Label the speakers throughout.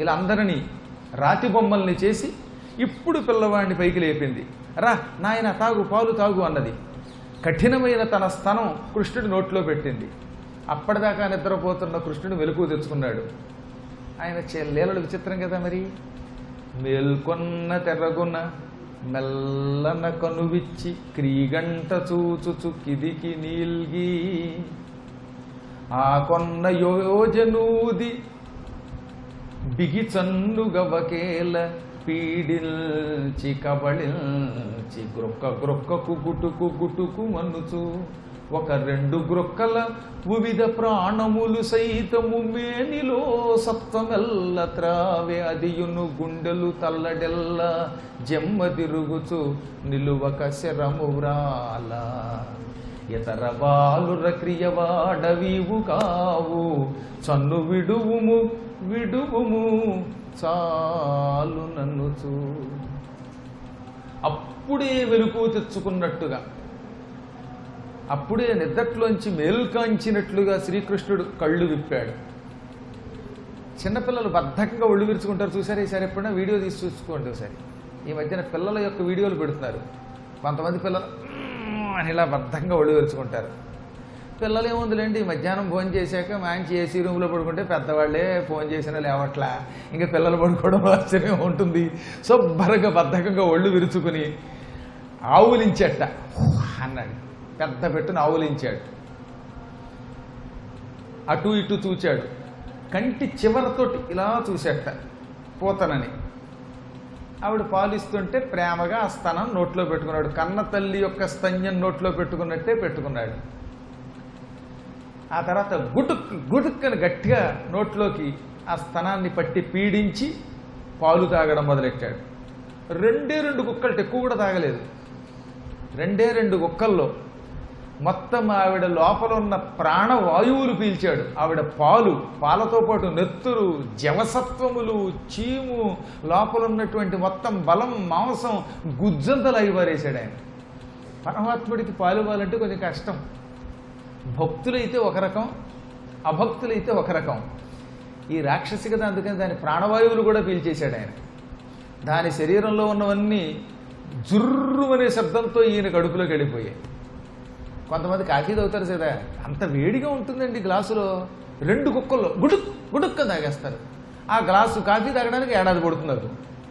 Speaker 1: ఇలా అందరినీ రాతి బొమ్మల్ని చేసి ఇప్పుడు పిల్లవాడిని పైకి లేపింది రా నాయన తాగు పాలు తాగు అన్నది కఠినమైన తన స్తనం కృష్ణుడి నోట్లో పెట్టింది అప్పటిదాకా నిద్రపోతున్న కృష్ణుడు వెలుగు తెచ్చుకున్నాడు ఆయన చే- లీలలు విచిత్రం కదా మరి మేల్కొన్న తెర్రగున్న మెల్లన కనువిచ్చి క్రీగంట చూచుచు కిదికి నీల్గి ఆ కొన్న యోజనూది బిగి చన్నుగవకేల పీడిల్చి కబళిల్చి గ్రొక్క గ్రొక్కకు గుటుకు గుటుకు మన్నుచు ఒక రెండు గ్రొక్కల వివిధ ప్రాణములు సైతము మేనిలో సత్వమెల్ల త్రావే అదియును గుండెలు తల్లడెల్ల జమ్మ తిరుగుచు నిలువక శరము వ్రాల ఇతర బాలుర క్రియవాడవీవు కావు చన్ను విడువుము విడువుము చాలు నన్నుచు అప్పుడే వెలుపు తెచ్చుకున్నట్టుగా అప్పుడే నిద్దట్లోంచి మేల్కాంచినట్లుగా శ్రీకృష్ణుడు కళ్ళు విప్పాడు చిన్నపిల్లలు బద్ధకంగా ఒళ్ళు విరుచుకుంటారు చూసారా ఈసారి ఎప్పుడైనా వీడియో తీసి చూసుకోండి ఒకసారి ఈ మధ్యన పిల్లల యొక్క వీడియోలు పెడుతున్నారు కొంతమంది పిల్లలు "మ్మ్" అని ఇలా బద్ధకంగా ఒళ్ళు విరుచుకుంటారు పిల్లలు ఏముందిలేండి మధ్యాహ్నం ఫోన్ చేశాక మంచి ఏసీ రూమ్లో పడుకుంటే పెద్దవాళ్ళే ఫోన్ చేసినా లేవట్లా ఇంకా పిల్లలు పడుకోవడం ఆశ్చర్యం ఉంటుంది శుభ్రంగా బద్ధకంగా ఒళ్ళు విరుచుకుని ఆవులించట అన్నాడు పెద్ద పెట్టున ఆవులించాడు అటు ఇటు చూచాడు కంటి చివరతోటి ఇలా చూసేట పోతనని ఆవిడ పాలిస్తుంటే ప్రేమగా ఆ స్తనం నోట్లో పెట్టుకున్నాడు కన్న తల్లి యొక్క స్తన్యం నోట్లో పెట్టుకున్నట్టే పెట్టుకున్నాడు ఆ తర్వాత గుటుక్ గుటుక్కని గట్టిగా నోట్లోకి ఆ స్తనాన్ని పట్టి పీడించి పాలు తాగడం మొదలెట్టాడు రెండే రెండు కుక్కలు ఎక్కువ కూడా తాగలేదు రెండే రెండు కుక్కల్లో మొత్తం ఆవిడ లోపల ఉన్న ప్రాణవాయువులు పీల్చాడు ఆవిడ పాలు పాలతో పాటు నెత్తురు జవసత్వములు చీము లోపల ఉన్నటువంటి మొత్తం బలం మాంసం గుజ్జంతలు అయిపారేశాడు ఆయన పరమాత్ముడికి పాలు ఇవ్వాలంటే కొంచెం కష్టం భక్తులైతే ఒక రకం అభక్తులైతే ఒక రకం ఈ రాక్షసి కదా అందుకని దాని ప్రాణవాయువులు కూడా పీల్చేశాడు ఆయన దాని శరీరంలో ఉన్నవన్నీ జుర్రుమనే శబ్దంతో ఈయన కడుపులోకి వెళ్ళిపోయాయి కొంతమంది కాఫీ తాగుతారు కదా అంత వేడిగా ఉంటుందండి గ్లాసులో రెండు కుక్కల్లో గుడుక్ గుడుక్క తాగేస్తారు ఆ గ్లాసు కాఫీ తాగడానికి ఏడాది పడుతున్నారు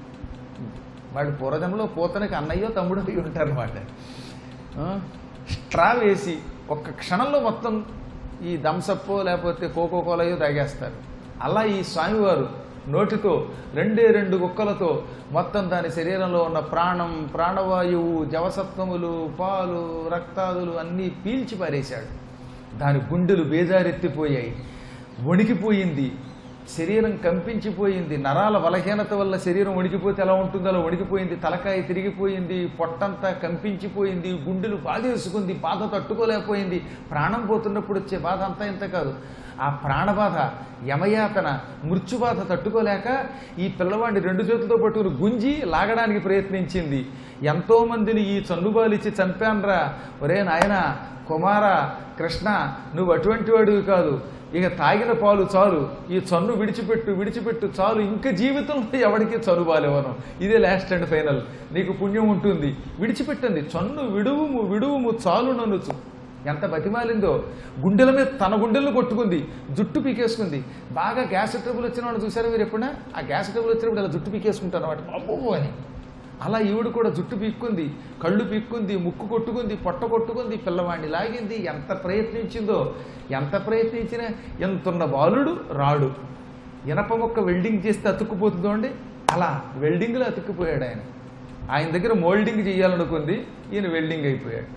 Speaker 1: వాళ్ళు పూర్వజన్మలో పోతనకి అన్నయ్యో తమ్ముడు అయ్యి ఉంటారన్నమాట ఆ, స్ట్రా వేసి ఒక్క క్షణంలో మొత్తం ఈ దంసప్పో లేకపోతే కోకో కోలయో తాగేస్తారు అలా ఈ స్వామివారు నోటితో రెండే రెండు కుక్కలతో మొత్తం దాని శరీరంలో ఉన్న ప్రాణం ప్రాణవాయువు జవసత్వములు పాలు రక్తాదులు అన్నీ పీల్చి పారేశాడు దాని గుండెలు బేజారెత్తిపోయాయి వణికిపోయింది శరీరం కంపించిపోయింది నరాల బలహీనత వల్ల శరీరం వణికిపోతే ఎలా ఉంటుందో అలా వణికిపోయింది తలకాయ తిరిగిపోయింది పొట్టంతా కంపించిపోయింది గుండెలు బాధేసుకుంది బాధ తట్టుకోలేకపోయింది ప్రాణం పోతున్నప్పుడు వచ్చే బాధ అంతా ఇంత కాదు ఆ ప్రాణబాధ యమయాతన మృత్యుబాధ తట్టుకోలేక ఈ పిల్లవాడిని రెండు చేతులతో పట్టుకుని గుంజి లాగడానికి ప్రయత్నించింది ఎంతో మందిని ఈ చన్నుబాలిచ్చి చంపాన్రా ఒరే నాయన కుమార కృష్ణ నువ్వు అటువంటి వాడివి కాదు ఇక తాగిన పాలు చాలు ఈ చన్ను విడిచిపెట్టు విడిచిపెట్టు చాలు ఇంకా జీవితంలో ఎవరికి చను బాలేవను ఇదే లాస్ట్ అండ్ ఫైనల్ నీకు పుణ్యం ఉంటుంది విడిచిపెట్టండి చన్ను విడువుము విడువుము చాలు నన్నుచు ఎంత బతిమాలిందో గుండెల మీద తన గుండెలను కొట్టుకుంది జుట్టు పీకేసుకుంది బాగా గ్యాస్ ట్రబుల్ వచ్చిన వాళ్ళు చూసారా మీరు ఎప్పుడైనా ఆ గ్యాస్ ట్రబుల్ వచ్చినప్పుడు ఇలా జుట్టు పీకేసుకుంటారు అనమాట అబ్బో అని అలా ఈవిడ కూడా జుట్టు పీక్కుంది కళ్ళు పీక్కుంది ముక్కు కొట్టుకుంది పొట్ట కొట్టుకుంది పిల్లవాడిని లాగింది ఎంత ప్రయత్నించిందో ఎంత ప్రయత్నించినా ఎంతున్న బాలుడు రాడు ఇనప మొక్క వెల్డింగ్ చేస్తే అతుక్కుపోతుందో అండి అలా వెల్డింగ్లో అతుక్కుపోయాడు ఆయన ఆయన దగ్గర మోల్డింగ్ చేయాలనుకుంది ఈయన వెల్డింగ్ అయిపోయాడు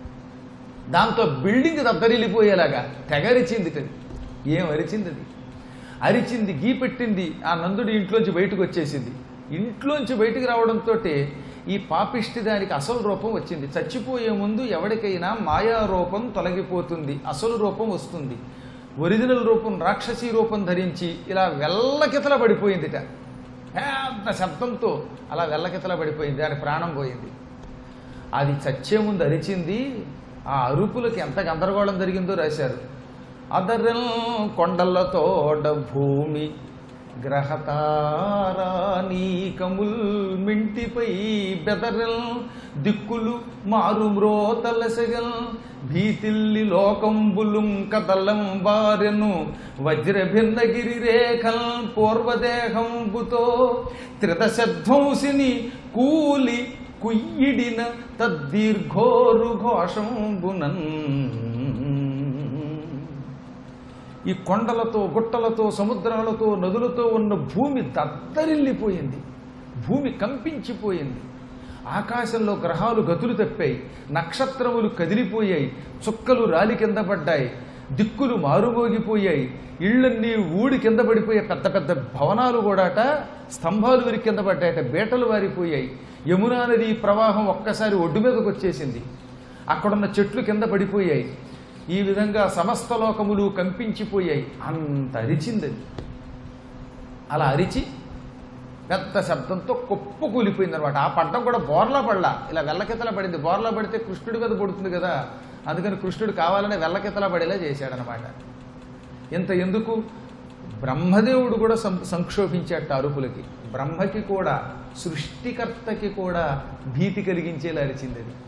Speaker 1: దాంతో బిల్డింగ్ దద్దరిల్లిపోయేలాగా తెగరిచింది అది ఏం అరిచింది అది అరిచింది గీ పెట్టింది ఆ నందుడి ఇంట్లోంచి బయటకు వచ్చేసింది ఇంట్లోంచి బయటికి రావడంతో ఈ పాపిష్టి దానికి అసలు రూపం వచ్చింది చచ్చిపోయే ముందు ఎవరికైనా మాయా రూపం తొలగిపోతుంది అసలు రూపం వస్తుంది ఒరిజినల్ రూపం రాక్షసీ రూపం ధరించి ఇలా వెల్లకితల పడిపోయిందిట పెద్ద శబ్దంతో అలా వెల్లకితల పడిపోయింది దాని ప్రాణం పోయింది అది చచ్చే ముందు అరిచింది ఆ అరుపులకి ఎంత గందరగోళం జరిగిందో రాశారు అదరం కొండలతోడ భూమి గ్రహతారానీకముల్ మింటిపై బెదరల్ దిక్కులు మారుమ్రోతలసగల్ భీతిల్లి లోకంబులుం కదలం బారెను వజ్రభిన్నగిరి రేఖల్ పూర్వదేహంబుతో త్రిదశధ్వంసిని కూలి కుయ్యిడిన తద్దీర్ఘోరు ఘోషంబునన్ ఈ కొండలతో గుట్టలతో సముద్రాలతో నదులతో ఉన్న భూమి దద్దరిల్లిపోయింది భూమి కంపించిపోయింది ఆకాశంలో గ్రహాలు గతులు తప్పాయి నక్షత్రములు కదిలిపోయాయి చుక్కలు రాలి కింద పడ్డాయి దిక్కులు మారుమోగిపోయాయి ఇళ్ళన్నీ ఊడి కింద పడిపోయాయి పెద్ద పెద్ద భవనాలు కూడాట స్తంభాలు విరి కింద పడ్డాయట బేటలు వారిపోయాయి యమునా నది ప్రవాహం ఒక్కసారి ఒడ్డు మీదకి వచ్చేసింది అక్కడున్న చెట్లు కింద పడిపోయాయి ఈ విధంగా సమస్త లోకములు కంపించిపోయాయి అంత అరిచింది అది అలా అరిచి పెద్ద శబ్దంతో కుప్ప కూలిపోయింది అనమాట ఆ పడ్డం కూడా బోర్లా పడలా ఇలా వెల్లకితలా పడింది బోర్లా పడితే కృష్ణుడి మీద పడుతుంది కదా అందుకని కృష్ణుడు కావాలనే వెల్లకితలా పడేలా చేశాడనమాట ఇంత ఎందుకు బ్రహ్మదేవుడు కూడా సం సంక్షోభించేట అరుపులకి బ్రహ్మకి కూడా సృష్టికర్తకి కూడా భీతి కలిగించేలా అరిచింది అది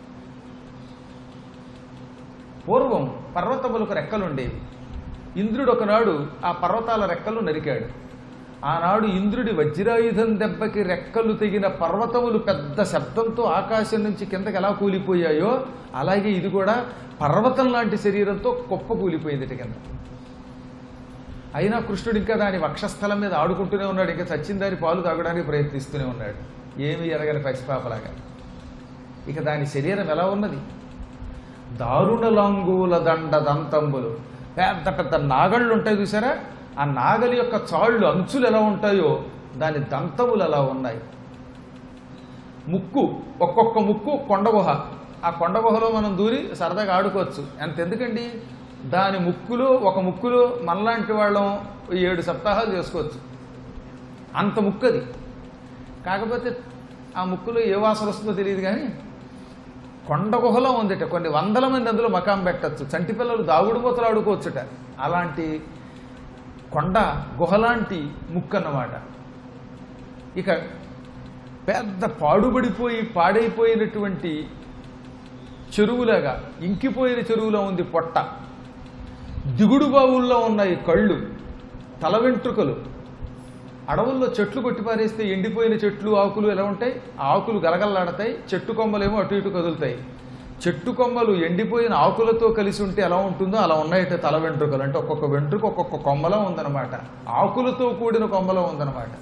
Speaker 1: పూర్వం పర్వతములకు రెక్కలుండేవి ఇంద్రుడు ఒకనాడు ఆ పర్వతాల రెక్కలు నరికాడు ఆనాడు ఇంద్రుడి వజ్రాయుధం దెబ్బకి రెక్కలు తెగిన పర్వతములు పెద్ద శబ్దంతో ఆకాశం నుంచి కిందకి ఎలా కూలిపోయాయో అలాగే ఇది కూడా పర్వతం లాంటి శరీరంతో కుప్ప కూలిపోయింది ఇటు కింద అయినా కృష్ణుడు ఇంకా దాని వక్షస్థలం మీద ఆడుకుంటూనే ఉన్నాడు ఇంకా చచ్చిన దాని పాలు తాగడానికి ప్రయత్నిస్తూనే ఉన్నాడు ఏమీ ఎరగని పసిపాపలాగా ఇక దాని శరీరం ఎలా ఉన్నది దారుణ లాంగూల దండ దంతంబులు పెద్ద పెద్ద నాగళ్ళు ఉంటాయి చూసారా ఆ నాగలి యొక్క చాళ్ళు అంచులు ఎలా ఉంటాయో దాని దంతములు ఎలా ఉన్నాయి ముక్కు ఒక్కొక్క ముక్కు కొండగుహ ఆ కొండగుహలో మనం దూరి సరదాగా ఆడుకోవచ్చు ఎంత ఎందుకండి దాని ముక్కులో ఒక ముక్కులో మనలాంటి వాళ్ళం ఏడు సప్తాహాలు చేసుకోవచ్చు అంత ముక్కు అది కాకపోతే ఆ ముక్కులో ఏ వాసన వస్తుందో తెలియదు కానీ కొండ గుహలో ఉందిట కొన్ని వందల మంది అందులో మకాం పెట్టచ్చు చంటి పిల్లలు దాగుడు మూతలు ఆడుకోవచ్చుట అలాంటి కొండ గుహలాంటి ముక్కు అన్నమాట ఇక పెద్ద పాడుబడిపోయి పాడైపోయినటువంటి చెరువులాగా ఇంకిపోయిన చెరువులో ఉంది పొట్ట దిగుడు బావుల్లో ఉన్నాయి కళ్ళు తల వెంట్రుకలు అడవుల్లో చెట్లు కొట్టి పారేస్తే ఎండిపోయిన చెట్లు ఆకులు ఎలా ఉంటాయి ఆ ఆకులు గలగలలాడతాయి చెట్టు కొమ్మలేమో అటు ఇటు కదులుతాయి చెట్టు కొమ్మలు ఎండిపోయిన ఆకులతో కలిసి ఉంటే ఎలా ఉంటుందో అలా ఉన్నాయట తల వెంట్రుకలు అంటే ఒక్కొక్క వెంట్రుక ఒక్కొక్క కొమ్మలో ఉందన్నమాట ఆకులతో కూడిన కొమ్మలో ఉందన్నమాట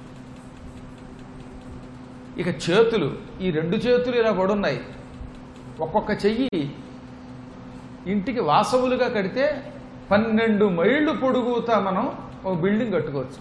Speaker 1: ఇక చేతులు ఈ రెండు చేతులు ఇలా పడున్నాయి ఒక్కొక్క చెయ్యి ఇంటికి వాసవులుగా కడితే పన్నెండు మైళ్ళు పొడుగుతా మనం ఒక బిల్డింగ్ కట్టుకోవచ్చు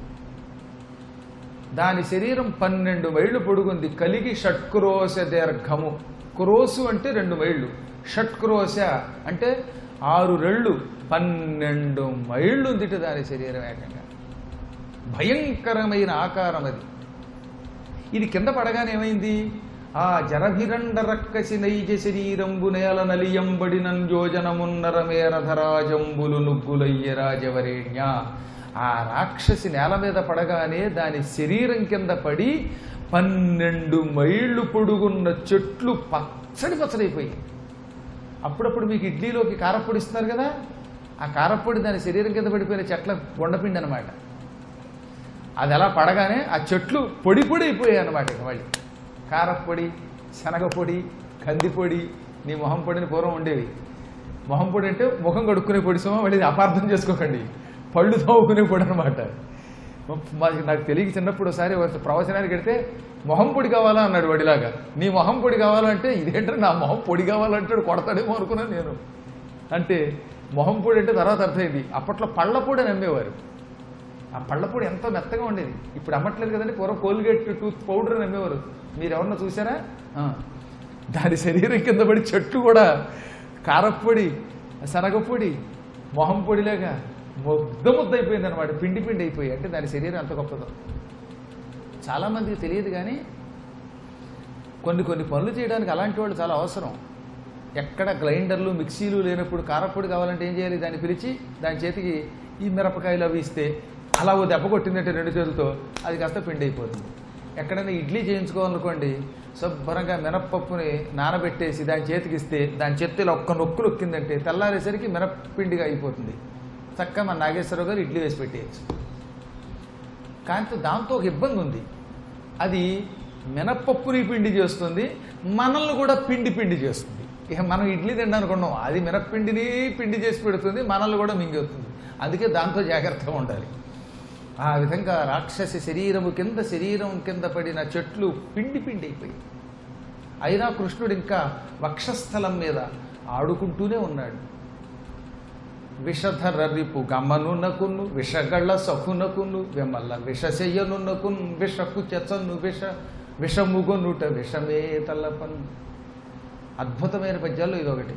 Speaker 1: దాని శరీరం పన్నెండు మైళ్ళు పొడుగుంది కలిగి షట్క్రోశ దీర్ఘము క్రోసు అంటే రెండు మైళ్ళు షట్క్రోశ అంటే ఆరు రెళ్ళు పన్నెండు మైళ్ళు ఉందిట దాని శరీరం ఏకంగా భయంకరమైన ఆకారం అది ఇది కింద పడగానే ఏమైంది ఆ జరభిరండ రక్కసి నైజ శరీరంబు నేల నలియంబడినం యోజనమున్నరమేరధరాజంబులు నుగ్గులయ్య రాజవరేణ్య ఆ రాక్షసి నేల మీద పడగానే దాని శరీరం కింద పడి పన్నెండు మైళ్ళు పొడుగున్న చెట్లు పచ్చడి పచ్చడైపోయాయి అప్పుడప్పుడు మీకు ఇడ్లీలోకి కారప్పొడి ఇస్తున్నారు కదా ఆ కారప్పొడి దాని శరీరం కింద పడిపోయిన చెట్ల గుండపిండి అనమాట అది ఎలా పడగానే ఆ చెట్లు పొడి పొడి అయిపోయాయి అనమాట ఇక మళ్ళీ కారప్పొడి శనగపొడి కందిపొడి నీ మొహం పొడిని పూర్వం ఉండేవి మొహం పొడి అంటే ముఖం కడుక్కునే పొడి సోమ మళ్ళీ ఇది అపార్థం చేసుకోకండి పళ్ళు తవ్వుకునే పొడి అనమాట మాకు నాకు తెలియక చిన్నప్పుడు ఒకసారి ఒక ప్రవచనానికి వెడితే మొహం పొడి కావాలా అన్నాడు వడిలాగా నీ మొహం పొడి కావాలంటే ఇదేంటంటే నా మొహం పొడి కావాలంటాడు కొడతాడేమో అనుకున్నాను నేను అంటే మొహం పొడి అంటే తర్వాత అర్థమైంది అప్పట్లో పళ్ళ పొడి అని అమ్మేవారు ఆ పళ్ళపొడి ఎంతో మెత్తగా ఉండేది ఇప్పుడు అమ్మట్లేదు కదండి పూర్వం కోల్గేట్ టూత్ పౌడర్ అని అమ్మేవారు మీరు ఎవరన్నా చూసారా ఆ. దాని శరీరం కింద పడి చెట్టు కూడా కారప్పొడి శనగపొడి మొహం పొడిలాగా ముద్ద ముద్ద అయిపోయింది అనమాట పిండి పిండి అయిపోయి అంటే దాని శరీరం అంత గొప్పదో చాలామందికి తెలియదు కానీ కొన్ని కొన్ని పనులు చేయడానికి అలాంటి వాళ్ళు చాలా అవసరం ఎక్కడ గ్రైండర్లు మిక్సీలు లేనప్పుడు కారప్పొడి కావాలంటే ఏం చేయాలి దాన్ని పిలిచి దాని చేతికి ఈ మిరపకాయలు అవి ఇస్తే అలా ఓ దెబ్బ కొట్టిందంటే రెండు చేతులతో అది కాస్త పిండి అయిపోతుంది ఎక్కడైనా ఇడ్లీ చేయించుకోవాలనుకోండి శుభ్రంగా మినప్పప్పుని నానబెట్టేసి దాని చేతికి ఇస్తే దాని చేతిలో ఒక్క నొక్కు నొక్కిందంటే తెల్లారేసరికి మినప్పిండిగా అయిపోతుంది చక్కగా మన నాగేశ్వరరావు గారు ఇడ్లీ వేసి పెట్టేయచ్చు కానీ దాంతో ఒక ఇబ్బంది ఉంది అది మినప్పప్పుని పిండి చేస్తుంది మనల్ని కూడా పిండి పిండి చేస్తుంది ఇక మనం ఇడ్లీ తిండానుకున్నాం అది మినప్పిండిని పిండి చేసి పెడుతుంది మనల్ని కూడా మింగేస్తుంది అందుకే దాంతో జాగ్రత్తగా ఉండాలి ఆ విధంగా రాక్షసి శరీరము కింద శరీరం కింద పడిన చెట్లు పిండి పిండి అయిపోయి అయినా కృష్ణుడు ఇంకా వక్షస్థలం మీద ఆడుకుంటూనే ఉన్నాడు విషధర రిపు గమ్మనున్నకును విషగళ్ళ సఖునకును విమల్ల విషశయ్యనున్నకున్ విషకు చెచ్చను విష విషముగొనుట విషమే తల్లపన్ అద్భుతమైన పద్యాల్లో ఇదొకటి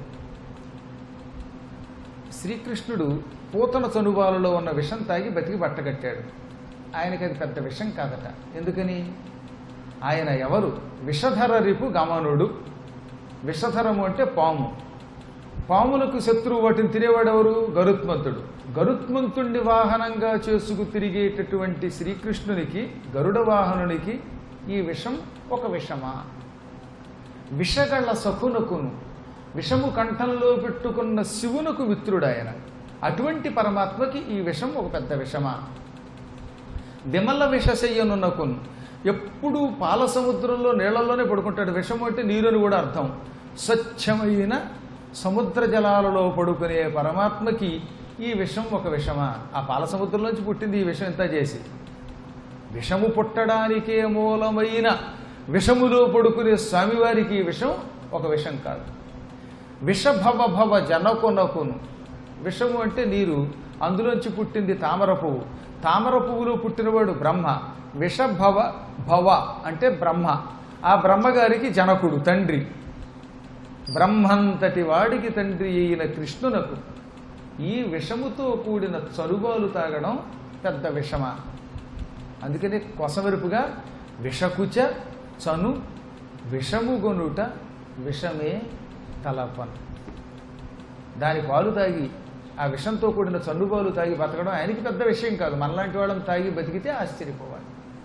Speaker 1: శ్రీకృష్ణుడు పూతన చనుబాలలో ఉన్న విషం తాగి బతికి బట్టగట్టాడు ఆయనకి అది పెద్ద విషం కాదట ఎందుకని ఆయన ఎవరు విషధర రిపు గమనుడు విషధరము అంటే పాము పాములకు శత్రువు వాటిని తినేవాడెవరు గరుత్మంతుడు గరుత్మంతుణ్ణి వాహనంగా చేసుకు తిరిగేటటువంటి శ్రీకృష్ణునికి గరుడ వాహనునికి ఈ విషం ఒక విషమా విషగళ్ళ సఖునకును విషము కంఠంలో పెట్టుకున్న శివునకు మిత్రుడు ఆయన అటువంటి పరమాత్మకి ఈ విషం ఒక పెద్ద విషమా విమల విషశయ్యనున్నకున్ ఎప్పుడూ పాల సముద్రంలో నీళ్లలోనే పడుకుంటాడు విషం అంటే నీరు అని కూడా అర్థం స్వచ్ఛమైన సముద్ర జలాలలో పడుకునే పరమాత్మకి ఈ విషం ఒక విషమా ఆ పాల సముద్రంలోంచి పుట్టింది ఈ విషం ఇంత చేసి విషము పుట్టడానికే మూలమైన విషములో పడుకునే స్వామివారికి ఈ విషం ఒక విషం కాదు విషభవ భవ జనకొనకును విషము అంటే నీరు అందులోంచి పుట్టింది తామర పువ్వు తామర పువ్వులో పుట్టినవాడు బ్రహ్మ విషభవ భవ అంటే బ్రహ్మ ఆ బ్రహ్మగారికి జనకుడు తండ్రి బ్రహ్మంతటి వాడికి తండ్రి అయిన కృష్ణునకు ఈ విషముతో కూడిన చలుబాలు తాగడం పెద్ద విషమా అందుకని కొసవెరుపుగా విషకుచ చను విషము గొనుట విషమే తలపన్ దాని పాలు తాగి ఆ విషంతో కూడిన చన్నుబాలు తాగి బతకడం ఆయనకి పెద్ద విషయం కాదు మనలాంటి వాళ్ళని తాగి బతికితే ఆశ్చర్యపోవాలి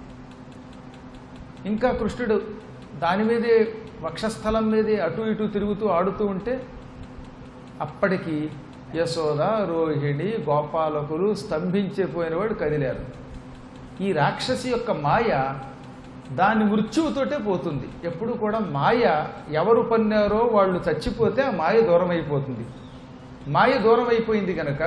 Speaker 1: ఇంకా కృష్ణుడు దాని మీదే వక్షస్థలం మీదే అటు ఇటు తిరుగుతూ ఆడుతూ ఉంటే అప్పటికి యశోద రోహిణి గోపాలకులు స్తంభించిపోయినవాడు కదిలారు ఈ రాక్షసి యొక్క మాయ దాని మృత్యువుతోటే పోతుంది ఎప్పుడు కూడా మాయ ఎవరు పన్నారో వాళ్ళు చచ్చిపోతే ఆ మాయ దూరం అయిపోతుంది మాయ దూరం అయిపోయింది కనుక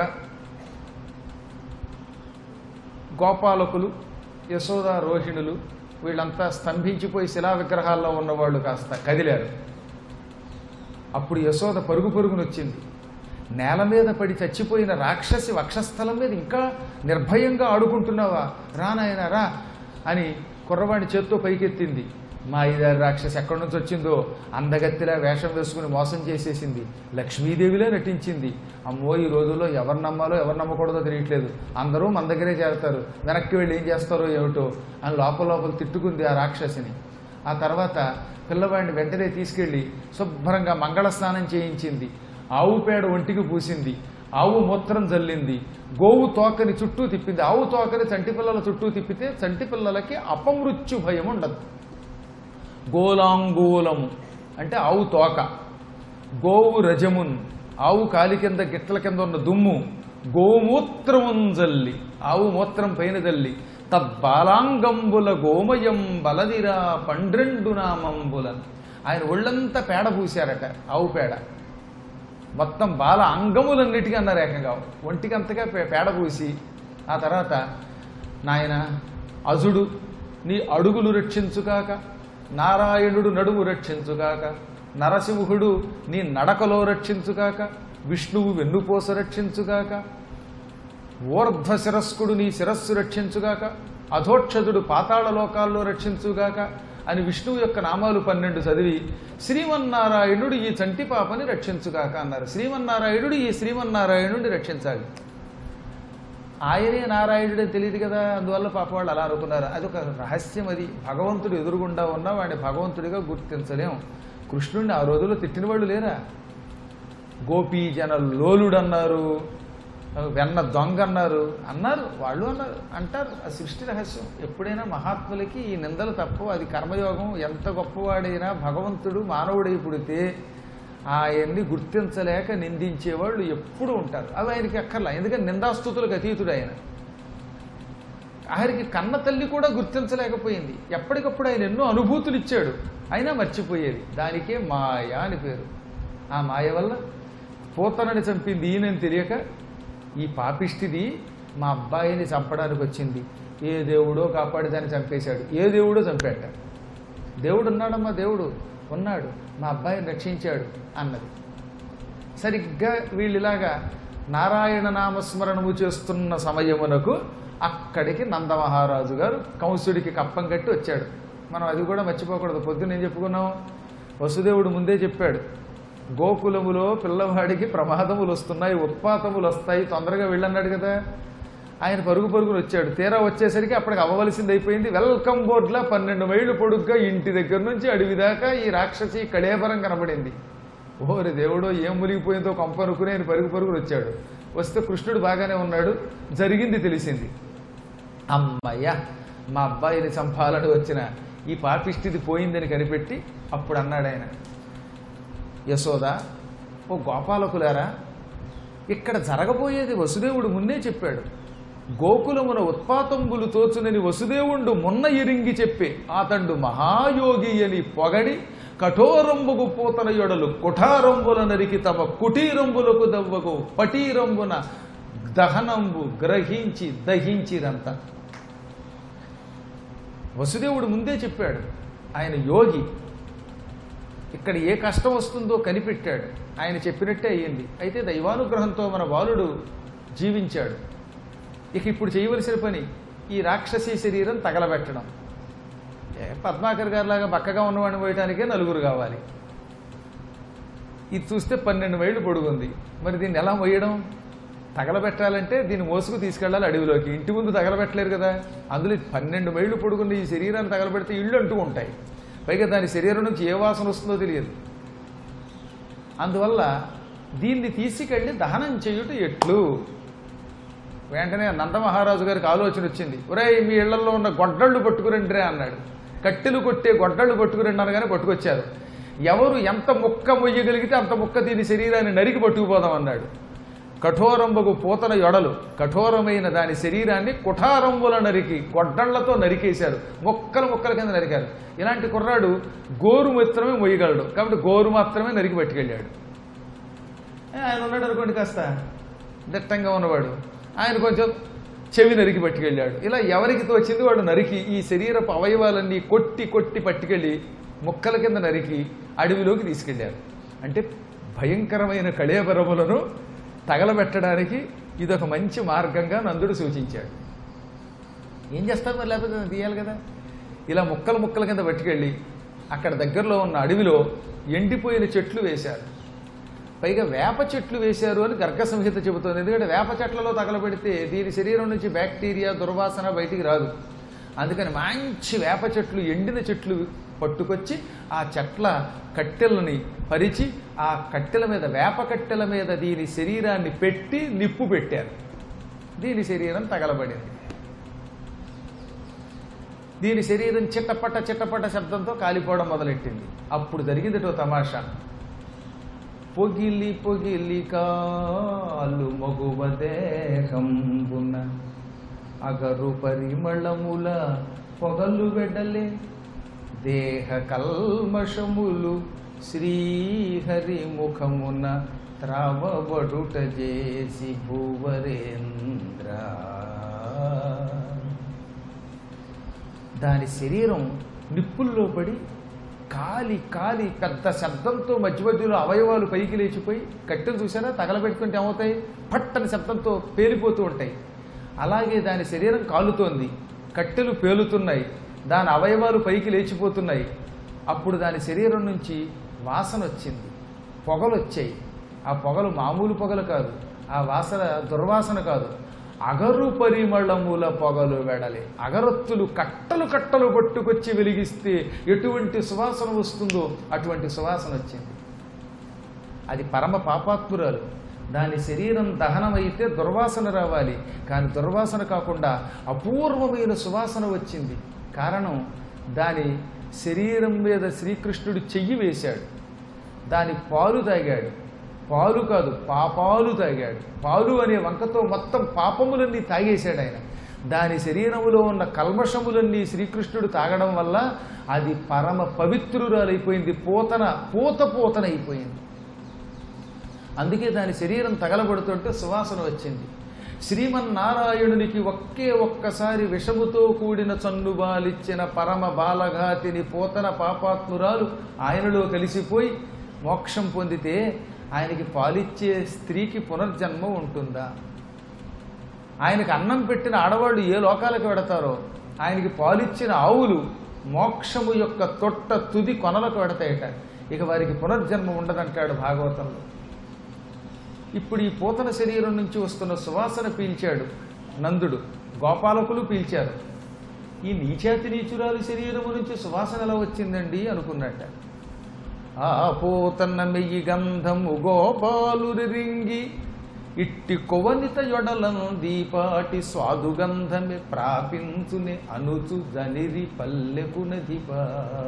Speaker 1: గోపాలకులు యశోద రోహిణులు వీళ్ళంతా స్తంభించిపోయి శిలా విగ్రహాల్లో ఉన్నవాళ్ళు కాస్త కదిలారు అప్పుడు యశోద పరుగు పరుగునొచ్చింది నేల మీద పడి చచ్చిపోయిన రాక్షసి వక్షస్థలం మీద ఇంకా నిర్భయంగా ఆడుకుంటున్నావా రా నాయన రా అని కుర్రవాణి చేత్తో పైకెత్తింది మా ఐదారు రాక్షసి ఎక్కడి నుంచి వచ్చిందో అందగత్తిలా వేషం వేసుకుని మోసం చేసేసింది లక్ష్మీదేవిలో నటించింది అమ్మో ఈ రోజుల్లో ఎవరు నమ్మాలో ఎవరు నమ్మకూడదో తెలియట్లేదు అందరూ మన దగ్గరే చేరతారు వెనక్కి వెళ్ళి ఏం చేస్తారో ఏమిటో అని లోపల లోపల తిట్టుకుంది ఆ రాక్షసిని ఆ తర్వాత పిల్లవాడిని వెంటనే తీసుకెళ్ళి శుభ్రంగా మంగళ స్నానం చేయించింది ఆవు పేడ ఒంటికి పూసింది ఆవు మూత్రం జల్లింది గోవు తోకని చుట్టూ తిప్పింది ఆవు తోకని చంటి పిల్లల చుట్టూ తిప్పితే చంటి పిల్లలకి అపమృత్యు భయం ఉండదు గోలాంగూలము అంటే ఆవు తోక గోవు రజమున్ ఆవు కాలి కింద గిట్ల కింద ఉన్న దుమ్ము గోమూత్రమున్ జల్లి ఆవు మూత్రం పైన జల్లి తద్బాలాంగంబుల గోమయం బలదిరా పండ్రెండు నామంబులన్ ఆయన ఒళ్ళంతా పేడ పూశారట ఆవు పేడ మొత్తం బాల అంగములన్నిటికీ అన్నారు ఏకంగా ఒంటికి అంతగా పే- పేడ పూసి ఆ తర్వాత నాయన అజుడు నీ అడుగులు రక్షించుగాక నారాయణుడు నడుము రక్షించుగాక నరసింహుడు నీ నడకలో రక్షించుగాక విష్ణువు వెన్నుపోస రక్షించుగాక ఊర్ధ్వ శిరస్కుడు నీ శిరస్సు రక్షించుగాక అధోక్షదుడు పాతాళ లోకాల్లో రక్షించుగాక అని విష్ణువు యొక్క నామాలు పన్నెండు చదివి శ్రీమన్నారాయణుడు ఈ చంటి పాపని రక్షించుగాక అన్నారు శ్రీమన్నారాయణుడు ఈ శ్రీమన్నారాయణుడిని రక్షించాలి ఆయనే నారాయణుడే తెలియదు కదా అందువల్ల పాప వాళ్ళు అలా అనుకున్నారు అది ఒక రహస్యం అది భగవంతుడు ఎదురుగుండా ఉన్నా వాడిని భగవంతుడిగా గుర్తించలేం కృష్ణుడిని ఆ రోజుల్లో తిట్టిన వాళ్ళు లేరా గోపీజన లోలుడు అన్నారు వెన్న దొంగ అన్నారు అన్నారు వాళ్ళు అన్నారు అంటారు ఆ సృష్టి రహస్యం ఎప్పుడైనా మహాత్ములకి ఈ నిందలు తప్పు అది కర్మయోగం ఎంత గొప్పవాడైనా భగవంతుడు మానవుడై పుడితే ఆయన్ని గుర్తించలేక నిందించేవాళ్ళు ఎప్పుడూ ఉంటారు అవి ఆయనకి అక్కర్లా ఎందుకంటే నిందాస్తుతులకు అతీతుడు ఆయన ఆయనకి కన్న తల్లి కూడా గుర్తించలేకపోయింది ఎప్పటికప్పుడు ఆయన ఎన్నో అనుభూతులు ఇచ్చాడు అయినా మర్చిపోయేది దానికే మాయ అని పేరు ఆ మాయ వల్ల పూతనని చంపింది ఈయనని తెలియక ఈ పాపిష్టిది మా అబ్బాయిని చంపడానికి వచ్చింది ఏ దేవుడో కాపాడి దాన్ని చంపేశాడు ఏ దేవుడో చంపేట దేవుడు ఉన్నాడమ్మా దేవుడు ఉన్నాడు మా అబ్బాయిని రక్షించాడు అన్నది సరిగ్గా వీళ్ళిలాగా నారాయణ నామస్మరణము చేస్తున్న సమయమునకు అక్కడికి నందమహారాజు గారు కంసుడికి కప్పం కట్టి వచ్చాడు మనం అది కూడా మర్చిపోకూడదు పొద్దున్న ఏం చెప్పుకున్నాం వసుదేవుడు ముందే చెప్పాడు గోకులములో పిల్లవాడికి ప్రమాదములు వస్తున్నాయి ఉత్పాతములు వస్తాయి తొందరగా వెళ్ళన్నాడు కదా ఆయన పరుగు పరుగులు వచ్చాడు తీరా వచ్చేసరికి అప్పటికి అవ్వవలసింది అయిపోయింది వెల్కమ్ బోర్డ్లా పన్నెండు మైళ్ళు పొడుగ్గా ఇంటి దగ్గర నుంచి అడవి దాకా ఈ రాక్షసి కళేబరం కనబడింది ఓరి దేవుడో ఏం మునిగిపోయిందో కొంపనుకుని ఆయన పరుగు పరుగులు వచ్చాడు వస్తే కృష్ణుడు బాగానే ఉన్నాడు జరిగింది తెలిసింది అమ్మయ్య మా అబ్బాయిని చంపాలని వచ్చిన ఈ పాపిష్టిది పోయిందని కనిపెట్టి అప్పుడు అన్నాడు ఆయన యశోద ఓ గోపాలకులారా ఇక్కడ జరగబోయేది వసుదేవుడు మున్నే చెప్పాడు గోకులమున ఉత్పాతంబులు తోచునని వసుదేవుండు మున్న ఎరింగి చెప్పి అతండు మహాయోగి అని పొగడి కఠోరంబుకు పూతన యొడలు కుఠారంబుల నరికి తమ కుటీరంబులకు దవ్వకు పటీరంబున దహనంబు గ్రహించి దహించిరంతా వసుదేవుడు ముందే చెప్పాడు ఆయన యోగి ఇక్కడ ఏ కష్టం వస్తుందో కనిపెట్టాడు ఆయన చెప్పినట్టే అయ్యింది అయితే దైవానుగ్రహంతో మన బాలుడు జీవించాడు ఇక ఇప్పుడు చేయవలసిన పని ఈ రాక్షసీ శరీరం తగలబెట్టడం ఏ పద్మాకర్ గారిలాగా బక్కగా ఉన్నవాడిని పోయటానికే నలుగురు కావాలి ఇది చూస్తే పన్నెండు మైళ్ళు పొడుగుంది మరి దీన్ని ఎలా మొయ్యడం తగలబెట్టాలంటే దీన్ని మోసుకు తీసుకెళ్ళాలి అడవిలోకి ఇంటి ముందు తగలబెట్టలేరు కదా అందులో పన్నెండు మైళ్ళు పొడుగున్న ఈ శరీరాన్ని తగలబెడితే ఇళ్ళు అంటూ ఉంటాయి పైగా దాని శరీరం నుంచి ఏ వాసన వస్తుందో తెలియదు అందువల్ల దీన్ని తీసుకెళ్ళి దహనం చేయుట ఎట్లు వెంటనే నందమహారాజు గారికి ఆలోచన వచ్చింది ఒరేయ్ మీ ఇళ్లలో ఉన్న గొడ్డళ్ళు పట్టుకురండిరే అన్నాడు కట్టెలు కొట్టే గొడ్డళ్ళు పట్టుకురండి అనగానే పట్టుకొచ్చారు ఎవరు ఎంత ముక్క మొయ్యగలిగితే అంత ముక్క దీని శరీరాన్ని నరికి పట్టుకుపోదాం అన్నాడు కఠోరంబకు పూతన యొడలు కఠోరమైన దాని శరీరాన్ని కుఠారంబుల నరికి గొడ్డళ్లతో నరికేశారు మొక్కలు మొక్కల కింద నరికారు ఇలాంటి కుర్రాడు గోరు మాత్రమే మొయ్యగలడు కాబట్టి గోరు మాత్రమే నరికి పట్టుకెళ్ళాడు ఏ, ఆయన ఉన్నాడు అనుకోండి కాస్త దిట్టంగా ఉన్నవాడు ఆయన కొంచెం చెవి నరికి పట్టుకెళ్ళాడు ఇలా ఎవరికి తోచింది వాడు నరికి ఈ శరీరపు అవయవాలన్నీ కొట్టి కొట్టి పట్టుకెళ్ళి ముక్కల కింద నరికి అడవిలోకి తీసుకెళ్లారు అంటే భయంకరమైన కళేబరములను తగలబెట్టడానికి ఇదొక మంచి మార్గంగా నందుడు సూచించాడు ఏం చేస్తారు మరి లేకపోతే దాన్ని తీయాలి కదా ఇలా ముక్కలు ముక్కల కింద పట్టుకెళ్ళి అక్కడ దగ్గరలో ఉన్న అడవిలో ఎండిపోయిన చెట్లు వేశారు పైగా వేప చెట్లు వేశారు అని గర్గ సంహిత చెబుతోంది ఎందుకంటే వేప చెట్లలో తగలబెడితే దీని శరీరం నుంచి బ్యాక్టీరియా దుర్వాసన బయటికి రాదు అందుకని మంచి వేప చెట్లు ఎండిన చెట్లు పట్టుకొచ్చి ఆ చెట్ల కట్టెలని పరిచి ఆ కట్టెల మీద వేప కట్టెల మీద దీని శరీరాన్ని పెట్టి నిప్పు పెట్టారు దీని శరీరం తగలబడింది దీని శరీరం చిట్టపట్ట చిట్టపట్ట శబ్దంతో కాలిపోవడం మొదలెట్టింది అప్పుడు జరిగిందిటో తమాషా పొగిలి పొగిలి కాలు మగువ దేహంబున అగరు పరిమళముల పొగలు వెడలే దేహ కల్మషములు శ్రీహరి ముఖమున త్రావబడుట చేసి భూవరేంద్ర దాని శరీరం నిప్పుల్లో పడి కాలి కాలి పెద్ద శబ్దంతో మధ్య మధ్యలో అవయవాలు పైకి లేచిపోయి కట్టెలు చూసారా తగలబెట్టుకుంటే ఏమవుతాయి పట్టని శబ్దంతో పేలిపోతూ ఉంటాయి అలాగే దాని శరీరం కాలుతోంది కట్టెలు పేలుతున్నాయి దాని అవయవాలు పైకి లేచిపోతున్నాయి అప్పుడు దాని శరీరం నుంచి వాసన వచ్చింది పొగలు వచ్చాయి ఆ పొగలు మామూలు పొగలు కాదు ఆ వాసన దుర్వాసన కాదు అగరు పరిమళముల పొగలు వెడలి అగరొత్తులు కట్టలు కట్టలు పట్టుకొచ్చి వెలిగిస్తే ఎటువంటి సువాసన వస్తుందో అటువంటి సువాసన వచ్చింది అది పరమ పాపాత్మురాలు దాని శరీరం దహనమైతే దుర్వాసన రావాలి కానీ దుర్వాసన కాకుండా అపూర్వమైన సువాసన వచ్చింది కారణం దాని శరీరం మీద శ్రీకృష్ణుడు చెయ్యి వేశాడు దాని పాలు తాగాడు పాలు కాదు పాపాలు తాగాడు పాలు అనే వంకతో మొత్తం పాపములన్నీ తాగేశాడు ఆయన దాని శరీరములో ఉన్న కల్మషములన్నీ శ్రీకృష్ణుడు తాగడం వల్ల అది పరమ పవిత్రురాలైపోయింది పూతన పూత పూతన అయిపోయింది అందుకే దాని శరీరం తగలబడుతుంటే సువాసన వచ్చింది శ్రీమన్నారాయణునికి ఒకే ఒక్కసారి విషముతో కూడిన చన్నుబాలిచ్చిన పరమ బాలఘాతిని పోతన పాపాత్మురాలు ఆయనలో కలిసిపోయి మోక్షం పొందితే ఆయనకి పాలిచ్చే స్త్రీకి పునర్జన్మ ఉంటుందా ఆయనకి అన్నం పెట్టిన ఆడవాళ్ళు ఏ లోకాలకు వెడతారో ఆయనకి పాలిచ్చిన ఆవులు మోక్షము యొక్క తొట్ట తుది కొనలకు వెడతాయట ఇక వారికి పునర్జన్మ ఉండదంటాడు భాగవతంలో ఇప్పుడు ఈ పూతన శరీరం నుంచి వస్తున్న సువాసన పీల్చాడు నందుడు గోపాలకులు పీల్చారు ఈ నీచాతి నీచురాలు శరీరము నుంచి సువాసన ఎలా వచ్చిందండి అనుకున్నట్ట ఆ పూతన్న మెయ్యి గంధము గోపాలు రింగి ఇట్టి కొవనిత యొడలను దీపాటి స్వాదుగంధమే ప్రాపించుని అనుచు జనిరి పల్లెకునదిపా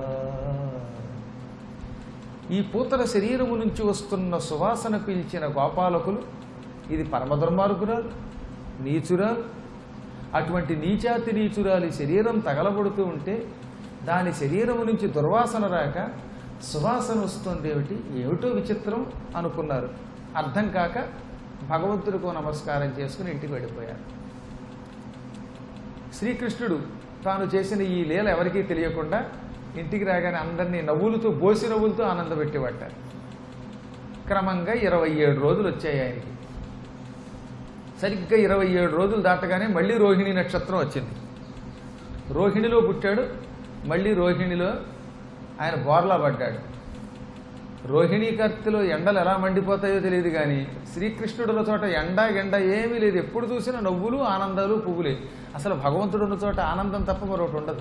Speaker 1: ఈ పూతల శరీరము నుంచి వస్తున్న సువాసన పీల్చిన గోపాలకులు ఇది పరమ దుర్మార్గురాలు నీచురాలు అటువంటి నీచాతి నీచురాలి శరీరం తగలబడుతూ ఉంటే దాని శరీరము నుంచి దుర్వాసన రాక సువాసన వస్తుంది ఏమిటి ఏమిటో విచిత్రం అనుకున్నారు అర్థం కాక భగవంతుడికో నమస్కారం చేసుకుని ఇంటికి వెళ్ళిపోయారు శ్రీకృష్ణుడు తాను చేసిన ఈ లీల ఎవరికీ తెలియకుండా ఇంటికి రాగానే అందరినీ నవ్వులతో బోసి నవ్వులతో ఆనందపెట్టేవాట క్రమంగా ఇరవై ఏడు రోజులు వచ్చాయి ఆయనకి సరిగ్గా ఇరవై ఏడు రోజులు దాటగానే మళ్ళీ రోహిణి నక్షత్రం వచ్చింది రోహిణిలో పుట్టాడు మళ్ళీ రోహిణిలో ఆయన బోర్లా పడ్డాడు రోహిణీ కర్తిలో ఎండలు ఎలా మండిపోతాయో తెలియదు కానీ శ్రీకృష్ణుడుల చోట ఎండ ఎండ ఏమీ లేదు ఎప్పుడు చూసినా నవ్వులు ఆనందాలు పువ్వులే అసలు భగవంతుడు ఉన్న చోట ఆనందం తప్ప మరొకటి ఉండదు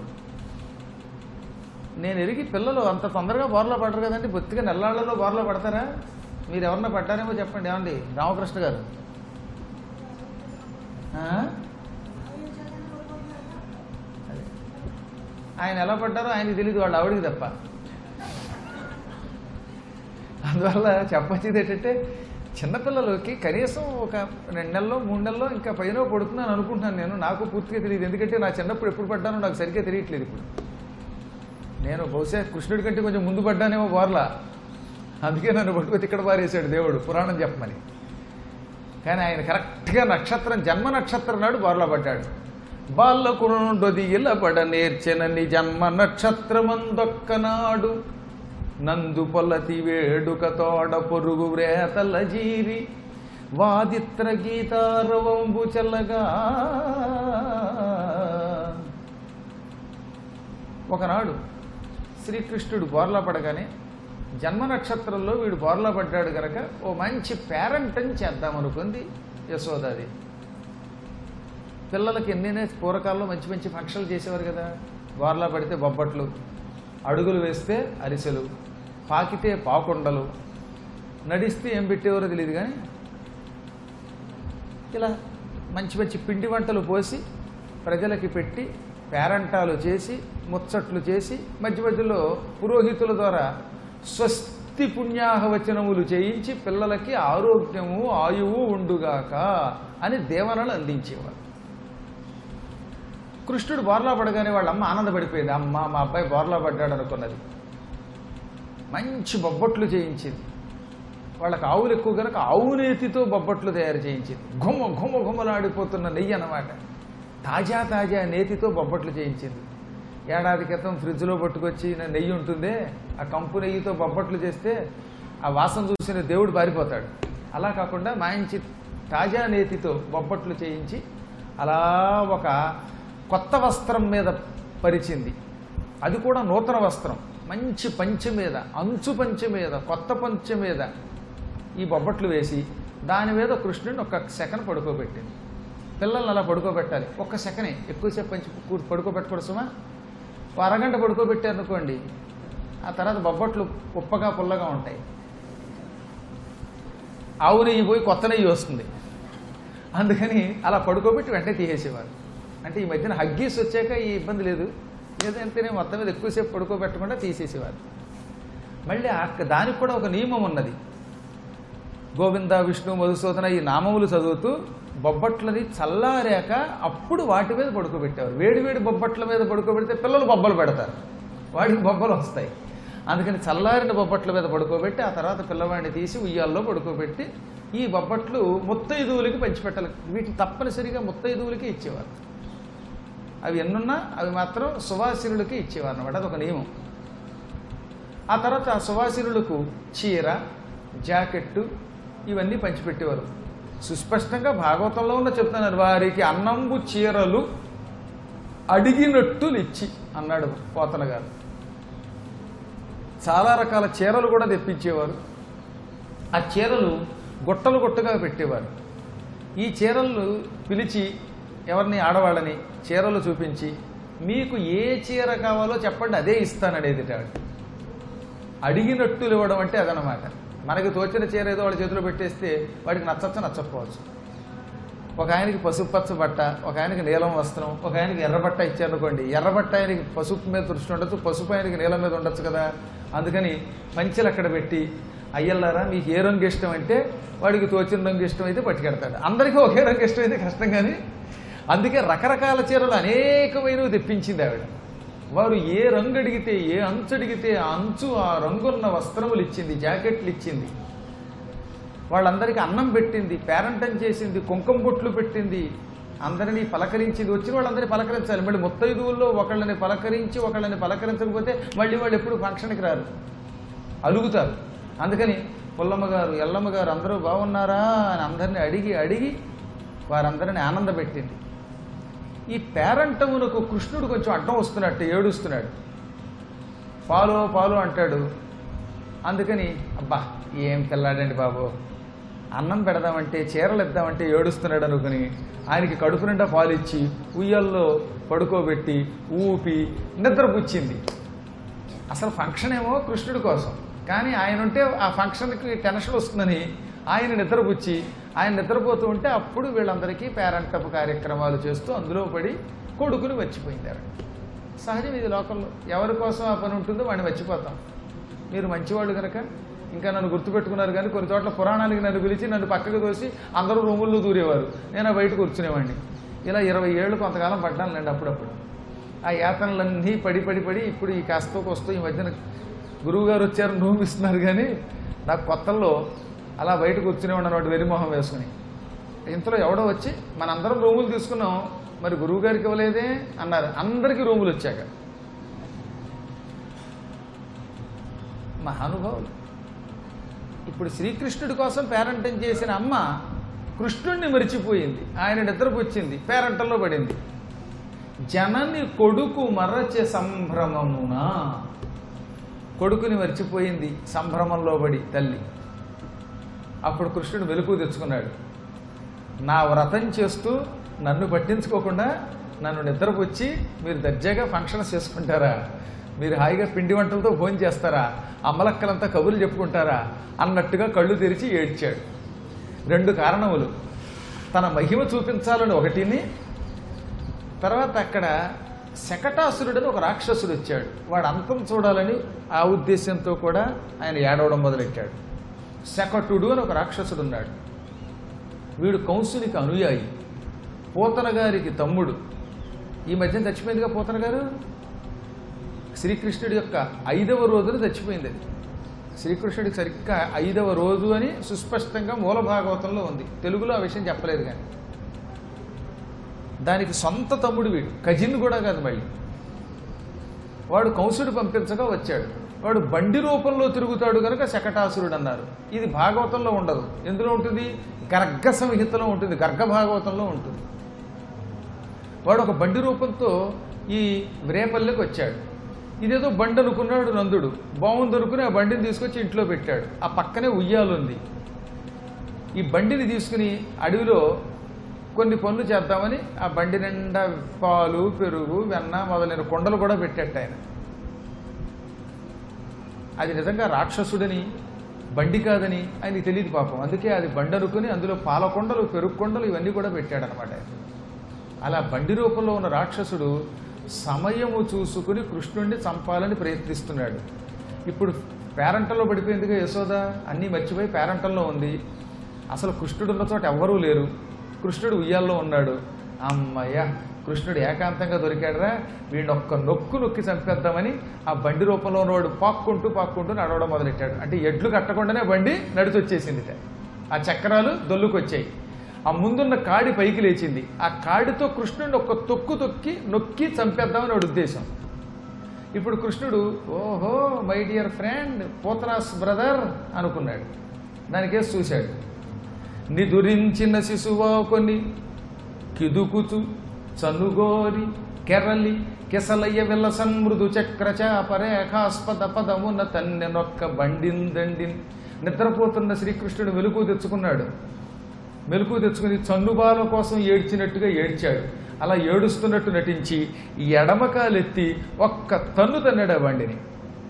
Speaker 1: నేను ఎరిగి పిల్లలు అంత తొందరగా బోర్లా పడరు కదండి బొత్తిగా నెల్లాళ్లలో బోర్లా పడతారా మీరు ఎవరన్నా పడ్డారేమో చెప్పండి ఏమండి రామకృష్ణ గారు ఆ? అదే. ఆయన ఎలా పడ్డారో ఆయనకి తెలియదు వాళ్ళు ఆవిడికి తప్ప అందువల్ల చెప్పొచ్చేది ఏంటంటే చిన్నపిల్లలకి కనీసం ఒక రెండు నెలలో మూడు నెలలో ఇంకా పైన పడుతున్నాను అనుకుంటున్నాను నేను నాకు పూర్తిగా తెలియదు ఎందుకంటే నా చిన్నప్పుడు ఎప్పుడు పడ్డానో నాకు సరిగ్గా తెలియట్లేదు ఇప్పుడు నేను బహుశా కృష్ణుడి కంటే కొంచెం ముందు పడ్డానేమో బోర్లా అందుకే నన్ను పట్టుకొని ఇక్కడ పారేశాడు దేవుడు పురాణం చెప్పమని కానీ ఆయన కరెక్ట్గా నక్షత్రం జన్మ నక్షత్రం నాడు బోర్లా పడ్డాడు బాల్లకురుండొది ఇలబడ నేర్చెనని జన్మ నక్షత్రమందొక్కనాడు నందు పొల్లతి వేడుక తోడ పొరుగు వ్రేతల జీరి వాదిత్ర గీతారవంబు చల్లగా ఒకనాడు శ్రీకృష్ణుడు బోర్లా పడగానే జన్మ నక్షత్రంలో వీడు బోర్లా పడ్డాడు గనక ఓ మంచి పేరెంటని చేద్దామనుకుంది యశోదాది పిల్లలకి ఎన్నైనా పూర్వకాలంలో మంచి మంచి ఫంక్షన్లు చేసేవారు కదా బోర్లా పడితే బొబ్బట్లు అడుగులు వేస్తే అరిసెలు పాకితే పాకుండలు నడిస్తే ఏం పెట్టేవారో తెలియదు కానీ ఇలా మంచి మంచి పిండి వంటలు పోసి ప్రజలకి పెట్టి పేరంటాలు చేసి ముచ్చట్లు చేసి మధ్య మధ్యలో పురోహితుల ద్వారా స్వస్తి పుణ్యాహవచనములు చేయించి పిల్లలకి ఆరోగ్యము ఆయువు ఉండుగాక అని దేవనలు అందించేవారు కృష్ణుడు బోర్లా పడగానే వాళ్ళ అమ్మ ఆనందపడిపోయింది అమ్మ మా అబ్బాయి బోర్లా పడ్డాడు అనుకున్నది మంచి బొబ్బట్లు చేయించింది వాళ్ళకి ఆవులు ఎక్కువ కనుక ఆవు నేతితో బొబ్బట్లు తయారు చేయించింది గుమ్మ గుమ్మ గుమ్మలాడిపోతున్న నెయ్యి అన్నమాట తాజా తాజా నేతితో బొబ్బట్లు చేయించింది ఏడాది క్రితం ఫ్రిడ్జ్లో పట్టుకొచ్చి నా నెయ్యి ఉంటుందే ఆ కంపు నెయ్యితో బొబ్బట్లు చేస్తే ఆ వాసన చూసిన దేవుడు పారిపోతాడు అలా కాకుండా మంచి తాజా నేతితో బొబ్బట్లు చేయించి అలా ఒక కొత్త వస్త్రం మీద పరిచింది అది కూడా నూతన వస్త్రం మంచి పంచె మీద అంచు పంచె మీద కొత్త పంచె మీద ఈ బొబ్బట్లు వేసి దాని మీద కృష్ణుడిని ఒక సెకండ్ పడుకోబెట్టింది పిల్లల్ని అలా పడుకోబెట్టాలి ఒక్క సెకనే ఎక్కువసేపు పంచి కూ- పడుకోబెట్టకూడదు సుమా ఓ అరగంట పడుకోబెట్టారనుకోండి ఆ తర్వాత బొబ్బట్లు ఉప్పగా పుల్లగా ఉంటాయి ఆవు నెయ్యి పోయి కొత్త నెయ్యి వస్తుంది అందుకని అలా పడుకోబెట్టి వెంటనే తీసేసేవారు అంటే ఈ మధ్యన హగ్గీస్ వచ్చాక ఈ ఇబ్బంది లేదు ఏదంటేనే మొత్తం మీద ఎక్కువసేపు పడుకోబెట్టకుండా తీసేసేవారు మళ్ళీ అక్క దానికి కూడా ఒక నియమం ఉన్నది గోవింద విష్ణు మధుసూదన ఈ నామములు చదువుతూ బొబ్బట్లని చల్లారాక అప్పుడు వాటి మీద పడుకోబెట్టేవారు వేడి వేడి బొబ్బట్ల మీద పడుకోబెడితే పిల్లలు బొబ్బలు పెడతారు వాడికి బొబ్బలు వస్తాయి అందుకని చల్లారిన బొబ్బట్ల మీద పడుకోబెట్టి ఆ తర్వాత పిల్లవాడిని తీసి ఉయ్యాల్లో పడుకోబెట్టి ఈ బొబ్బట్లు ముత్తైదువులకి పంచిపెట్టాలి వీటిని తప్పనిసరిగా ముత్తైదువులకి ఇచ్చేవారు అవి ఎన్నున్నా అవి మాత్రం సువాసినులకి ఇచ్చేవారు అనమాట అదొక నియమం ఆ తర్వాత ఆ సువాసినులకు చీర జాకెట్టు ఇవన్నీ పంచిపెట్టేవారు సుస్పష్టంగా భాగవతంలో ఉన్న చెప్తున్నారు వారికి అన్నంబు చీరలు అడిగినట్టులు ఇచ్చి అన్నాడు పోతన గారు చాలా రకాల చీరలు కూడా తెప్పించేవారు ఆ చీరలు గుట్టలు గుట్టగా పెట్టేవారు ఈ చీరలు పిలిచి ఎవరిని ఆడవాళ్ళని చీరలు చూపించి మీకు ఏ చీర కావాలో చెప్పండి అదే ఇస్తాననేది ఆవిడ అడిగినట్టులు ఇవ్వడం అంటే అదనమాట మనకి తోచిన చీర ఏదో వాళ్ళ చేతిలో పెట్టేస్తే వాడికి నచ్చచ్చు నచ్చకపోవచ్చు ఒక ఆయనకి పసుపు పచ్చ బట్ట ఒక ఆయనకి నీలం వస్త్రం ఒక ఆయనకి ఎర్రబట్ట ఇచ్చారనుకోండి ఎర్రబట్ట ఆయనకి పసుపు మీద దృష్టి ఉండొచ్చు పసుపు ఆయనకి నీలం మీద ఉండొచ్చు కదా అందుకని పంచెలు అక్కడ పెట్టి అయ్యల్లారా మీకు ఏ రంగు ఇష్టం అంటే వాడికి తోచిన రంగు ఇష్టం అయితే పట్టుకెడతాడు అందరికీ ఒకే రంగు ఇష్టం అయితే కష్టం కానీ అందుకే రకరకాల చీరలు అనేకమైనవి తెప్పించింది ఆవిడ వారు ఏ రంగు అడిగితే ఏ అంచు అడిగితే ఆ అంచు ఆ రంగున్న వస్త్రములు ఇచ్చింది జాకెట్లు ఇచ్చింది వాళ్ళందరికీ అన్నం పెట్టింది పేరంటం చేసింది కుంకుమ బొట్లు పెట్టింది అందరినీ పలకరించింది వచ్చిన వాళ్ళందరినీ పలకరించాలి మళ్ళీ ముత్తైదువుల్లో ఒకళ్ళని పలకరించి ఒకళ్ళని పలకరించకపోతే మళ్ళీ వాళ్ళు ఎప్పుడు ఫంక్షన్కి రారు అలుగుతారు అందుకని పుల్లమ్మ గారు ఎల్లమ్మ గారు అందరూ బాగున్నారా అని అందరినీ అడిగి అడిగి వారందరిని ఆనందపెట్టింది ఈ పేరంటమునకు కృష్ణుడు కొంచెం అడ్డం వస్తున్నట్టు ఏడుస్తున్నాడు పాలు పాలు అంటాడు అందుకని అబ్బా ఏం పిల్లాడండి బాబు అన్నం పెడదామంటే చీరలు ఇద్దామంటే ఏడుస్తున్నాడు అనుకుని ఆయనకి కడుపు నిండా పాలు ఇచ్చి ఉయ్యల్లో పడుకోబెట్టి ఊపి నిద్రపుచ్చింది అసలు ఫంక్షన్ ఏమో కృష్ణుడి కోసం కానీ ఆయన ఉంటే ఆ ఫంక్షన్కి టెన్షన్ వస్తుందని ఆయన నిద్రపుచ్చి ఆయన నిద్రపోతూ ఉంటే అప్పుడు వీళ్ళందరికీ పేరంటపు కార్యక్రమాలు చేస్తూ అందులో పడి కొడుకుని వచ్చిపోయిందారు సహజం ఇది లోకల్లో ఎవరి కోసం ఆ పని ఉంటుందో వాడిని వచ్చిపోతాం మీరు మంచివాళ్ళు కనుక ఇంకా నన్ను గుర్తుపెట్టుకున్నారు కానీ కొన్ని చోట్ల పురాణానికి నన్ను పిలిచి నన్ను పక్కకు తోసి అందరూ రూముల్లో దూరేవారు నేను ఆ బయట కూర్చునేవాడిని ఇలా ఇరవై ఏళ్ళు కొంతకాలం పడ్డానులేండి అప్పుడప్పుడు ఆ యాతనలన్నీ పడి పడి పడి ఇప్పుడు ఈ కాస్తో కొస్తో ఈ మధ్యన గురువుగారు వచ్చారు రూమ్ ఇస్తున్నారు కానీ నాకు కొత్తల్లో అలా బయట కూర్చునేవాడు అన్నమాట వెరిమొహం వేసుకుని ఇంతలో ఎవడో వచ్చి మనందరం రూములు తీసుకున్నాం మరి గురువు గారికి ఇవ్వలేదే అన్నారు అందరికీ రూములు వచ్చాక మహానుభావులు ఇప్పుడు శ్రీకృష్ణుడి కోసం పేరంటం చేసిన అమ్మ కృష్ణుడిని మరిచిపోయింది ఆయన నిద్రకు వచ్చింది పేరంటంలో పడింది జనని కొడుకు మరచె సంభ్రమమున కొడుకుని మర్చిపోయింది సంభ్రమంలో పడి తల్లి అప్పుడు కృష్ణుడు మెలకు తెచ్చుకున్నాడు నా వ్రతం చేస్తూ నన్ను పట్టించుకోకుండా నన్ను నిద్రపుచ్చి మీరు దర్జాగా ఫంక్షన్స్ చేసుకుంటారా మీరు హాయిగా పిండి వంటలతో భోజనం చేస్తారా అమ్మలక్కలంతా కబుర్లు చెప్పుకుంటారా అన్నట్టుగా కళ్ళు తెరిచి ఏడ్చాడు రెండు కారణములు తన మహిమ చూపించాలని ఒకటిని తర్వాత అక్కడ శకటాసురుడని ఒక రాక్షసుడు వచ్చాడు వాడు అంతం చూడాలని ఆ ఉద్దేశంతో కూడా ఆయన ఏడవడం మొదలెట్టాడు శకటుడు అని ఒక రాక్షసుడు ఉన్నాడు వీడు కంసునికి అనుయాయి పోతన గారికి తమ్ముడు ఈ మధ్యన చచ్చిపోయిందిగా పోతన గారు శ్రీకృష్ణుడి యొక్క ఐదవ రోజున చచ్చిపోయింది అది శ్రీకృష్ణుడికి సరిగ్గా ఐదవ రోజు అని సుస్పష్టంగా మూల భాగవతంలో ఉంది తెలుగులో ఆ విషయం చెప్పలేదు కానీ దానికి సొంత తమ్ముడు వీడు కజిన్ కూడా కాదు మళ్ళీ వాడు కంసుడు పంపించగా వచ్చాడు వాడు బండి రూపంలో తిరుగుతాడు కనుక శకటాసురుడు అన్నారు ఇది భాగవతంలో ఉండదు ఎందులో ఉంటుంది గర్గ సంహితలో ఉంటుంది గర్గ భాగవతంలో ఉంటుంది వాడు ఒక బండి రూపంతో ఈ రేపల్లెకి వచ్చాడు ఇదేదో బండి అనుకున్నాడు నందుడు బాగుంది అనుకుని ఆ బండిని తీసుకొచ్చి ఇంట్లో పెట్టాడు ఆ పక్కనే ఉయ్యాలుంది ఈ బండిని తీసుకుని అడవిలో కొన్ని పనులు చేద్దామని ఆ బండి నిండా పాలు పెరుగు వెన్న మొదలైన కొండలు కూడా పెట్టాడు ఆయన అది నిజంగా రాక్షసుడని బండి కాదని ఆయనకి తెలియదు పాపం అందుకే అది బండి అనుకుని అందులో పాలకొండలు పెరుక్కొండలు ఇవన్నీ కూడా పెట్టాడనమాట ఆయన. అలా బండి రూపంలో ఉన్న రాక్షసుడు సమయము చూసుకుని కృష్ణుడిని చంపాలని ప్రయత్నిస్తున్నాడు ఇప్పుడు పేరంటంలో పడిపోయిందిగా యశోద అన్నీ మర్చిపోయి పేరంటంలో ఉంది అసలు కృష్ణుడు ఉన్న చోట ఎవ్వరూ లేరు కృష్ణుడు ఉయ్యాల్లో ఉన్నాడు అమ్మయ్య కృష్ణుడు ఏకాంతంగా దొరికాడరా వీడిని ఒక్క నొక్కు నొక్కి చంపేద్దామని ఆ బండి రూపంలో ఉన్నవాడు పాక్కుంటూ పాక్కుంటూ నడవడం మొదలెట్టాడు అంటే ఎడ్లు కట్టకుండానే బండి నడిచి వచ్చేసిందిట ఆ చక్రాలు దొల్లుకొచ్చాయి ఆ ముందున్న కాడి పైకి లేచింది ఆ కాడితో కృష్ణుడిని ఒక్క తొక్కు తొక్కి నొక్కి చంపేద్దామని వాడి ఉద్దేశం ఇప్పుడు కృష్ణుడు ఓహో మై డియర్ ఫ్రెండ్ పోతరాస్ బ్రదర్ అనుకున్నాడు దానికేసి చూశాడు నిదురించిన శిశువాకొని కిదుకుచు చనుగోరి కెరలి కెసలయ్య విల్ల సన్మృదు చక్రచాపరేఖాస్పద పదమున తన్నెనొక్క బండిందండిన్ నిద్రపోతున్న శ్రీకృష్ణుడు వెలుగు తెచ్చుకున్నాడు మెలకు తెచ్చుకుని చన్నుబాల కోసం ఏడ్చినట్టుగా ఏడ్చాడు అలా ఏడుస్తున్నట్టు నటించి ఈ ఎడమ కాలెత్తి ఒక్క తన్ను తన్నాడు ఆ బండిని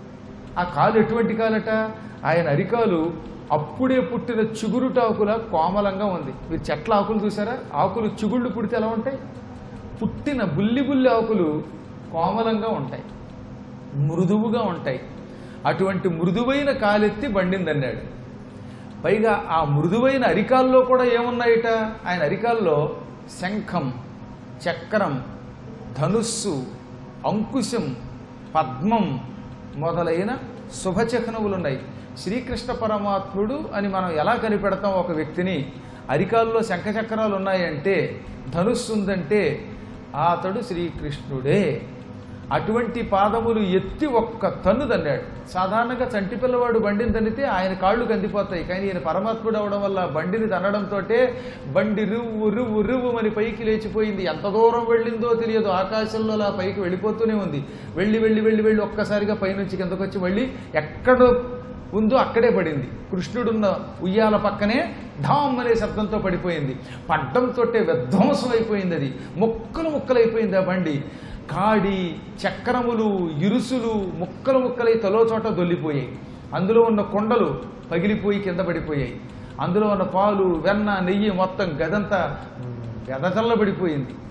Speaker 1: ఆ కాలు ఎటువంటి కాలట ఆయన అరికాలు అప్పుడే పుట్టిన చిగురుటాకుల కోమలంగా ఉంది మీరు చెట్ల ఆకులు చూసారా ఆకులు చిగుళ్ళు పుడితే ఎలా ఉంటాయి పుట్టిన బుల్లి బుల్లి ఆకులు కోమలంగా ఉంటాయి మృదువుగా ఉంటాయి అటువంటి మృదువైన కాలెత్తి బండిందన్నాడు పైగా ఆ మృదువైన అరికాల్లో కూడా ఏమున్నాయిట ఆయన అరికాల్లో శంఖం చక్రం ధనుస్సు అంకుశం పద్మం మొదలైన శుభచక్నములు ఉన్నాయి శ్రీకృష్ణ పరమాత్ముడు అని మనం ఎలా కనిపెడతాం ఒక వ్యక్తిని అరికాల్లో శంఖచక్రాలు ఉన్నాయంటే ధనుస్సు ఉందంటే అతడు శ్రీకృష్ణుడే అటువంటి పాదములు ఎత్తి ఒక్క తన్ను తన్నాడు సాధారణంగా చంటి పిల్లవాడు బండిని తన్నితే ఆయన కాళ్ళు కందిపోతాయి కానీ ఈయన పరమాత్ముడు అవడం వల్ల బండిని తన్నడంతో బండి రువ్వు రువ్వు రువ్వు అని పైకి లేచిపోయింది ఎంత దూరం వెళ్ళిందో తెలియదు ఆకాశంలో అలా పైకి వెళ్ళిపోతూనే ఉంది వెళ్ళి వెళ్ళి వెళ్ళి వెళ్ళి ఒక్కసారిగా పైనుంచి కిందకు వచ్చి మళ్ళీ ఎక్కడ ఉందో అక్కడే పడింది కృష్ణుడున్న ఉయ్యాల పక్కనే ఢామ్ అనే శబ్దంతో పడిపోయింది పడ్డంతో విధ్వంసం అయిపోయింది అది ముక్కలు ముక్కలైపోయింది ఆ బండి కాడి చక్రములు ఇరుసులు ముక్కలు ముక్కలై తలో చోట దొల్లిపోయాయి అందులో ఉన్న కొండలు పగిలిపోయి కింద పడిపోయాయి అందులో ఉన్న పాలు వెన్న నెయ్యి మొత్తం గదంతా వెదజల్లబడిపోయింది